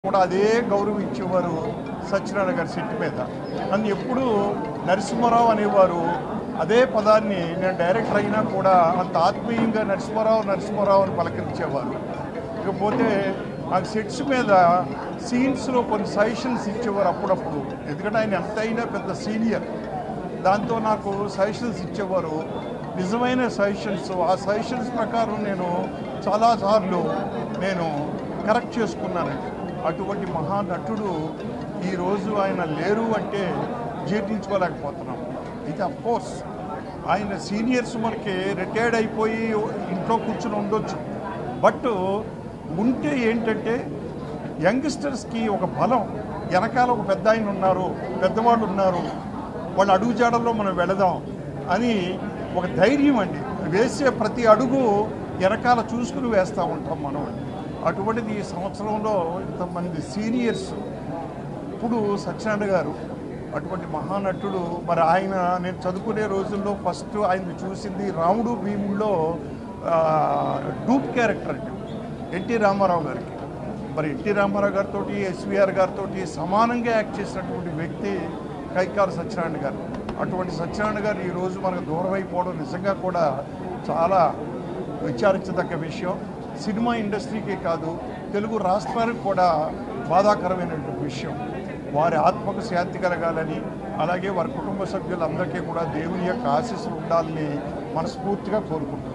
కూడా అదే గౌరవం ఇచ్చేవారు సత్యనారాయణ గారి సెట్ మీద నన్ను ఎప్పుడు నరసింహారావు అనేవారు అదే పదాన్ని నేను డైరెక్టర్ అయినా కూడా అంత ఆత్మీయంగా నరసింహారావు నరసింహారావు అని పలకరించేవారు ఇకపోతే నాకు సెట్స్ మీద సీన్స్లో కొన్ని సజెషన్స్ ఇచ్చేవారు అప్పుడప్పుడు ఎందుకంటే ఆయన ఎంతైనా పెద్ద సీనియర్ దాంతో నాకు సజెషన్స్ ఇచ్చేవారు నిజమైన సజెషన్స్ ఆ సజెషన్స్ ప్రకారం నేను చాలాసార్లు నేను కరెక్ట్ చేసుకున్నానండి అటువంటి మహానటుడు ఈరోజు ఆయన లేరు అంటే జీర్ణించుకోలేకపోతున్నాం అయితే కోర్స్ ఆయన సీనియర్స్ మనకి రిటైర్డ్ అయిపోయి ఇంట్లో కూర్చుని ఉండొచ్చు బట్ ఉంటే ఏంటంటే యంగ్స్టర్స్కి ఒక బలం వెనకాల ఒక పెద్ద ఆయన ఉన్నారు పెద్దవాళ్ళు ఉన్నారు వాళ్ళ అడుగుజాడల్లో మనం వెళదాం అని ఒక ధైర్యం అండి వేసే ప్రతి అడుగు వెనకాల చూసుకుని వేస్తూ ఉంటాం మనం అటువంటిది ఈ సంవత్సరంలో ఇంతమంది సీనియర్స్ ఇప్పుడు సత్యనారాయణ గారు అటువంటి మహానటుడు మరి ఆయన నేను చదువుకునే రోజుల్లో ఫస్ట్ ఆయన చూసింది రాముడు భీముల్లో ఆ, డూప్ క్యారెక్టర్ అండి ఎన్టీ రామారావు గారికి మరి ఎన్టీ రామారావు గారితో ఎస్విఆర్ గారితో సమానంగా యాక్ట్ చేసినటువంటి వ్యక్తి కైకాల సత్యనారాయణ గారు అటువంటి సత్యనారాయణ గారు ఈరోజు మనకు దూరం అయిపోవడం నిజంగా కూడా చాలా విచారించదగ్గ విషయం సినిమా ఇండస్ట్రీకే కాదు తెలుగు రాష్ట్రానికి కూడా బాధాకరమైనటువంటి విషయం వారి ఆత్మకు శాంతి కలగాలని అలాగే వారి కుటుంబ సభ్యులందరికీ కూడా దేవుని యొక్క ఆశీస్సులు ఉండాలని మనస్ఫూర్తిగా కోరుకుంటున్నాను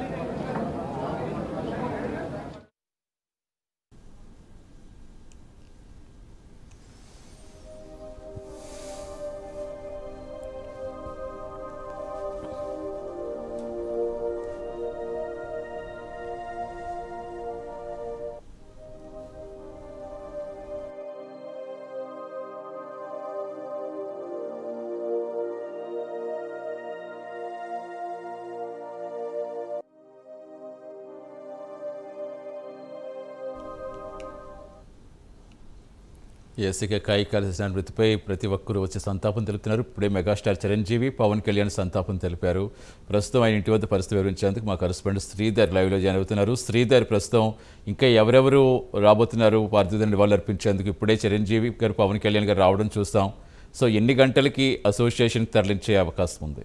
ఏసీగా కాయికాల చేసిన మృతిపై ప్రతి ఒక్కరూ వచ్చి సంతాపం తెలుపుతున్నారు ఇప్పుడే మెగాస్టార్ చిరంజీవి పవన్ కళ్యాణ్ సంతాపం తెలిపారు ప్రస్తుతం ఆయన ఇంటి వద్ద పరిస్థితి వివరించేందుకు మా కరెస్పాండెంట్ శ్రీధర్ లైవ్లో జాయిన్ అవుతున్నారు శ్రీధర్ ప్రస్తుతం ఇంకా ఎవరెవరు రాబోతున్నారు పార్థివాన్ని వాళ్ళు అర్పించేందుకు ఇప్పుడే చిరంజీవి గారు పవన్ కళ్యాణ్ గారు రావడం చూస్తాం సో ఎన్ని గంటలకి అసోసియేషన్ తరలించే అవకాశం ఉంది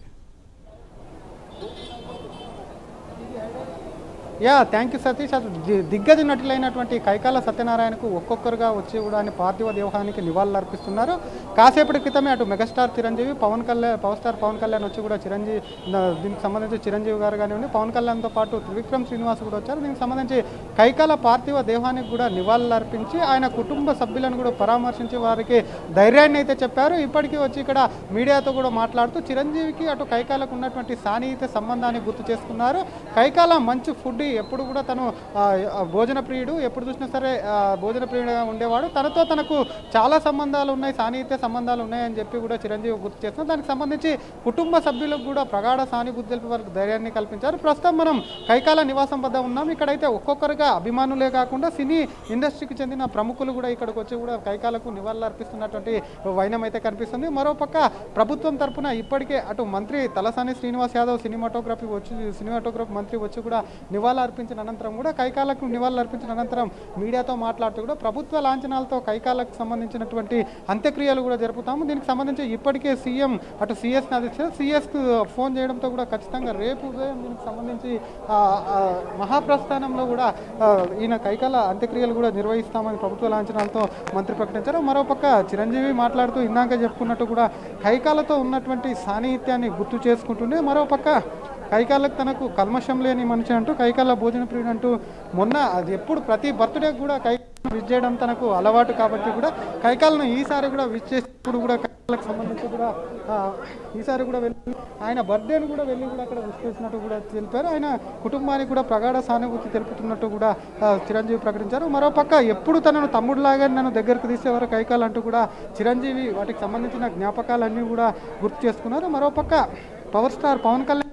యా థ్యాంక్ యూ సతీష్ అసలు ది- దిగ్గజ నటులైనటువంటి కైకాల సత్యనారాయణకు ఒక్కొక్కరుగా వచ్చి కూడా ఆయన పార్థివ దేహానికి నివాళులు అర్పిస్తున్నారు కాసేపటి క్రితమే అటు megastar Chiranjeevi Pawan Kalyan power star Pawan Kalyan వచ్చి కూడా చిరంజీవి న- దీనికి సంబంధించి చిరంజీవి గారు కానివ్వండి పవన్ కళ్యాణ్తో పాటు త్రివిక్రమ్ శ్రీనివాస్ కూడా వచ్చారు దీనికి సంబంధించి కైకాల పార్థివ దేహానికి కూడా నివాళులు అర్పించి ఆయన కుటుంబ సభ్యులను కూడా పరామర్శించి వారికి ధైర్యాన్ని అయితే చెప్పారు ఇప్పటికీ వచ్చి ఇక్కడ మీడియాతో కూడా మాట్లాడుతూ చిరంజీవికి అటు కైకాలకు ఉన్నటువంటి సాన్నిహిత సంబంధాన్ని గుర్తు చేసుకున్నారు కైకాల మంచి ఫుడ్ ఎప్పుడు కూడా తను ఆ, ఆ, భోజన ప్రియుడు ఎప్పుడు చూసినా సరే ఆ, భోజన ప్రియుడుగా ఉండేవాడు తనతో తనకు చాలా సంబంధాలు ఉన్నాయి సాన్నిహిత్య సంబంధాలు ఉన్నాయని చెప్పి కూడా చిరంజీవి గుర్తు చేస్తున్నారు దానికి సంబంధించి కుటుంబ సభ్యులకు కూడా ప్రగాఢ సానుభూతి తెలిపి వారికి ధైర్యాన్ని కల్పించారు ప్రస్తుతం మనం కైకాల నివాసం వద్ద ఉన్నాం ఇక్కడైతే ఒక్కొక్కరుగా అభిమానులే కాకుండా సినీ ఇండస్ట్రీకి చెందిన ప్రముఖులు కూడా ఇక్కడికి వచ్చి కూడా కైకాలకు నివాళులు అర్పిస్తున్నటువంటి వైనం అయితే కనిపిస్తుంది మరోపక్క ప్రభుత్వం తరపున ఇప్పటికే అటు మంత్రి తలసాని శ్రీనివాస్ యాదవ్ సినిమాటోగ్రఫీ వచ్చి సినిమాటోగ్రఫీ మంత్రి వచ్చి కూడా నివాళులు అర్పించిన అనంతరం కూడా కైకాలకు నివాళులు అర్పించిన అనంతరం మీడియాతో మాట్లాడుతూ కూడా ప్రభుత్వ లాంఛనాలతో కైకాలకు సంబంధించినటువంటి అంత్యక్రియలు కూడా జరుపుతాము దీనికి సంబంధించి ఇప్పటికే సీఎం అటు సిఎస్ని ఆదేశించారు సిఎస్కు ఫోన్ చేయడంతో కూడా ఖచ్చితంగా రేపు ఉదయం దీనికి సంబంధించి ఆ, ఆ, మహాప్రస్థానంలో కూడా ఆ, ఈయన కైకాల అంత్యక్రియలు కూడా నిర్వహిస్తామని ప్రభుత్వ లాంఛనాలతో మంత్రి ప్రకటించారు మరోపక్క చిరంజీవి మాట్లాడుతూ ఇందాక చెప్పుకున్నట్టు కూడా కైకాలతో ఉన్నటువంటి సాన్నిహిత్యాన్ని గుర్తు చేసుకుంటుండే మరోపక్క కైకాలకు తనకు కల్మషం లేని మనిషి అంటూ కైకాల భోజన ప్రియుడు అంటూ మొన్న అది ఎప్పుడు ప్రతి బర్త్డే కూడా కైకాలను విజ్ చేయడం తనకు అలవాటు కాబట్టి కూడా కైకాలను ఈసారి కూడా విజ్ చేసినప్పుడు కూడా కైకాలకు సంబంధించి కూడా ఆ, ఈసారి కూడా వెళ్ళి ఆయన బర్త్డేను కూడా వెళ్ళి కూడా అక్కడ విష్ చేసినట్టు కూడా తెలిపారు ఆయన కుటుంబానికి కూడా ప్రగాఢ సానుభూతి తెలుపుతున్నట్టు కూడా ఆ, చిరంజీవి ప్రకటించారు మరోపక్క ఎప్పుడు తనను తమ్ముడులాగా నన్ను దగ్గరకు తీసేవారు కైకాలు అంటూ కూడా చిరంజీవి వాటికి సంబంధించిన జ్ఞాపకాలన్నీ కూడా గుర్తు చేసుకున్నారు మరోపక్క పవర్ స్టార్ పవన్ కళ్యాణ్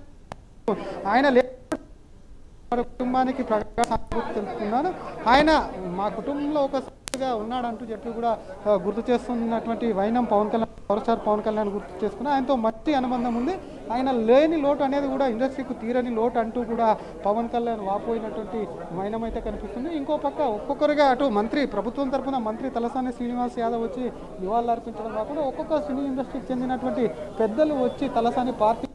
ఆయన లే వారి కుటుంబానికి ప్రగాఢ సానుభూతి తెలుపుతున్నాను ఆయన మా కుటుంబంలో ఒక గా ఉన్నాడంటూ చెప్పి కూడా ఆ, గుర్తు చేస్తున్నటువంటి వైనం పవన్ కళ్యాణ్ పవర్ స్టార్ పవన్ కళ్యాణ్ గుర్తు చేసుకుని ఆయనతో మంచి అనుబంధం ఉంది ఆయన లేని లోటు అనేది కూడా ఇండస్ట్రీకి తీరని లోటు అంటూ కూడా పవన్ కళ్యాణ్ వాపోయినటువంటి వైనం అయితే కనిపిస్తుంది ఇంకో పక్క ఒక్కొక్కరుగా అటు మంత్రి ప్రభుత్వం తరపున మంత్రి తలసాని శ్రీనివాస్ యాదవ్ వచ్చి నివాళులు అర్పించడం కాకుండా ఒక్కొక్క సినీ ఇండస్ట్రీకి చెందినటువంటి పెద్దలు వచ్చి తలసాని పార్టీ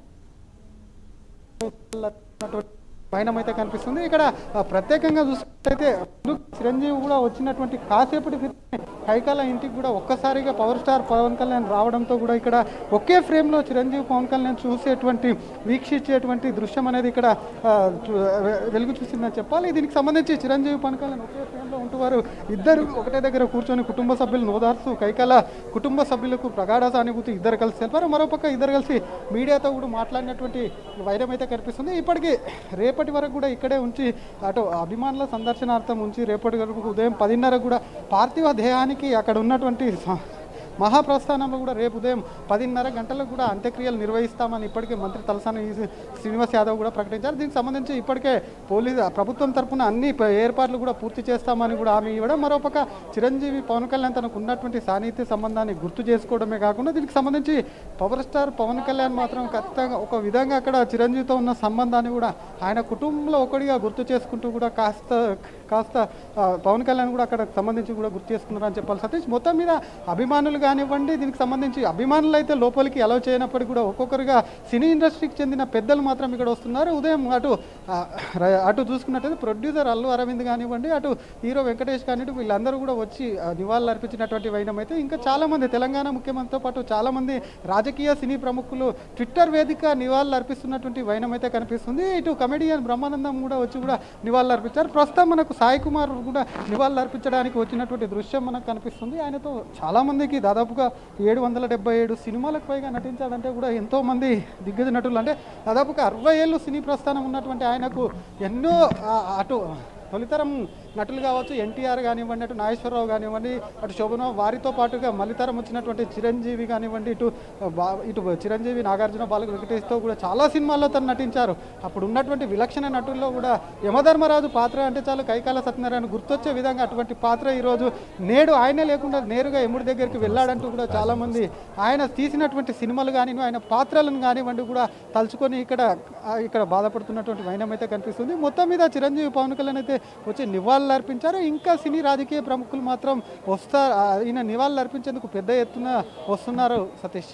పైన అయితే కనిపిస్తుంది ఇక్కడ ఆ, ప్రత్యేకంగా చూసుకుంటే చిరంజీవి కూడా వచ్చినటువంటి కాసేపటి క్రితమే కైకాల ఇంటికి కూడా ఒక్కసారిగా పవర్ స్టార్ పవన్ కళ్యాణ్ రావడంతో కూడా ఇక్కడ ఒకే ఫ్రేమ్లో చిరంజీవి పవన్ కళ్యాణ్ చూసేటువంటి వీక్షించేటువంటి దృశ్యం అనేది ఇక్కడ ఆ, చూ- వె- వెలుగు చూసిందని చెప్పాలి దీనికి సంబంధించి చిరంజీవి పవన్ కళ్యాణ్ ఒకే ఫ్రేమ్లో ఉంటూ వారు ఇద్దరు ఒకటే దగ్గర కూర్చొని కుటుంబ సభ్యులను ఓదార్స్తూ కైకాల కుటుంబ సభ్యులకు ప్రగాఢ సానుభూతి ఇద్దరు కలిసి తెలిపారు మరోపక్క ఇద్దరు కలిసి మీడియాతో కూడా మాట్లాడినటువంటి వైరం అయితే కనిపిస్తుంది ఇప్పటికీ రేపటి వరకు కూడా ఇక్కడే ఉంచి అటు అభిమానుల సందర్శనార్థం ఉంచి రేపటి వరకు ఉదయం పదిన్నర కూడా పార్థివ దేహానికి అక్కడ ఉన్నటువంటి స- మహాప్రస్థానంలో కూడా రేపు ఉదయం పదిన్నర గంటలకు కూడా అంత్యక్రియలు నిర్వహిస్తామని ఇప్పటికే మంత్రి తలసాని శ్రీనివాస్ యాదవ్ కూడా ప్రకటించారు దీనికి సంబంధించి ఇప్పటికే పోలీసు ప్రభుత్వం తరపున అన్ని ప- ఏర్పాట్లు కూడా పూర్తి చేస్తామని కూడా హామీ ఇవ్వడం మరోపక్క చిరంజీవి పవన్ కళ్యాణ్ తనకు ఉన్నటువంటి సాన్నిహిత్య సంబంధాన్ని గుర్తు చేసుకోవడమే కాకుండా దీనికి సంబంధించి పవర్ స్టార్ పవన్ కళ్యాణ్ మాత్రం ఖచ్చితంగా ఒక విధంగా అక్కడ చిరంజీవితో ఉన్న సంబంధాన్ని కూడా ఆయన కుటుంబంలో ఒకటిగా గుర్తు చేసుకుంటూ కూడా కాస్త కాస్త ఆ, పవన్ కళ్యాణ్ కూడా అక్కడ సంబంధించి కూడా గుర్తు చేసుకున్నారని చెప్పాలి సతీష్ మొత్తం మీద అభిమానులు కానివ్వండి దీనికి సంబంధించి అభిమానులు అయితే లోపలికి అలౌ చేయనప్పటికీ కూడా ఒక్కొక్కరుగా సినీ ఇండస్ట్రీకి చెందిన పెద్దలు మాత్రం ఇక్కడ వస్తున్నారు ఉదయం అటు ఆ, ర- అటు చూసుకున్నట్టయితే ప్రొడ్యూసర్ అల్లు అరవింద్ కానివ్వండి అటు హీరో వెంకటేష్ కానివ్వండి వీళ్ళందరూ కూడా వచ్చి ఆ, నివాళులు అర్పించినటువంటి వైనం అయితే ఇంకా చాలా మంది తెలంగాణ ముఖ్యమంత్రితో పాటు చాలా మంది రాజకీయ సినీ ప్రముఖులు ట్విట్టర్ వేదిక నివాళులు అర్పిస్తున్నటువంటి వైనం అయితే కనిపిస్తుంది ఇటు కమెడియన్ బ్రహ్మానందం కూడా వచ్చి కూడా నివాళులు అర్పించారు ప్రస్తుతం మనకు సాయి కుమార్ కూడా నివాళులు అర్పించడానికి వచ్చినటువంటి దృశ్యం మనకు కనిపిస్తుంది ఆయనతో చాలా మందికి దాదాపుగా ఏడు వందల డెబ్బై ఏడు సినిమాలకు పైగా నటించాడంటే కూడా ఎంతో మంది దిగ్గజ నటులు అంటే దాదాపుగా అరవై ఏళ్ళు సినీ ప్రస్థానం ఉన్నటువంటి ఆయనకు ఎన్నో ఆ, అటు తొలితరం నటులు కావచ్చు ఎన్టీఆర్ కానివ్వండి అటు నాగేశ్వరరావు కానివ్వండి అటు శోభన వారితో పాటుగా మలితరం వచ్చినటువంటి చిరంజీవి కానివ్వండి ఇటు బా- ఇటు చిరంజీవి నాగార్జున బాలక వెంకటేష్తో కూడా చాలా సినిమాల్లో తను నటించారు అప్పుడు ఉన్నటువంటి విలక్షణ నటుల్లో కూడా యమధర్మరాజు పాత్ర అంటే చాలు కైకాల సత్యనారాయణ గుర్తొచ్చే విధంగా అటువంటి పాత్ర ఈరోజు నేడు ఆయనే లేకుండా నేరుగా ఎముడి దగ్గరికి వెళ్ళాడంటూ కూడా చాలామంది ఆయన తీసినటువంటి సినిమాలు కానీ ఆయన పాత్రలను కానివ్వండి కూడా తలుచుకొని ఇక్కడ ఆ, ఇక్కడ బాధపడుతున్నటువంటి వైనం అయితే కనిపిస్తుంది మొత్తం మీద చిరంజీవి పవన్ కళ్యాణ్ అయితే వచ్చి నివాళులు అర్పించారు ఇంకా సినీ రాజకీయ ప్రముఖులు మాత్రం వస్తారు ఆ, ఈయన నివాళులు అర్పించేందుకు పెద్ద ఎత్తున వస్తున్నారు సతీష్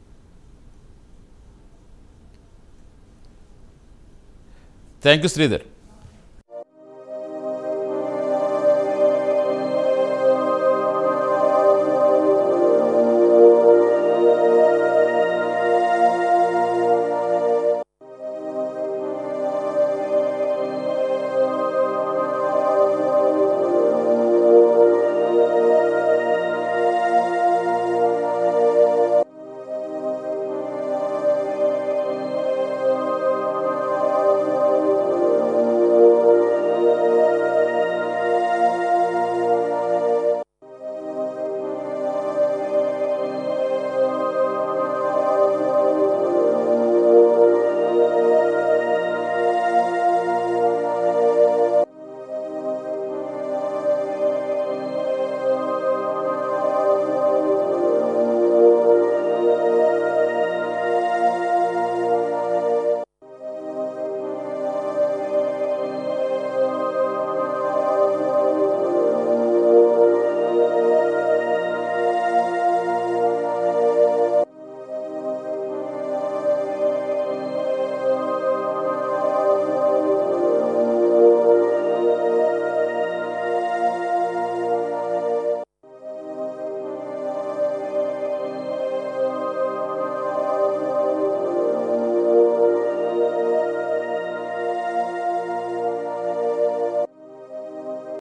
థ్యాంక్ యూ శ్రీధర్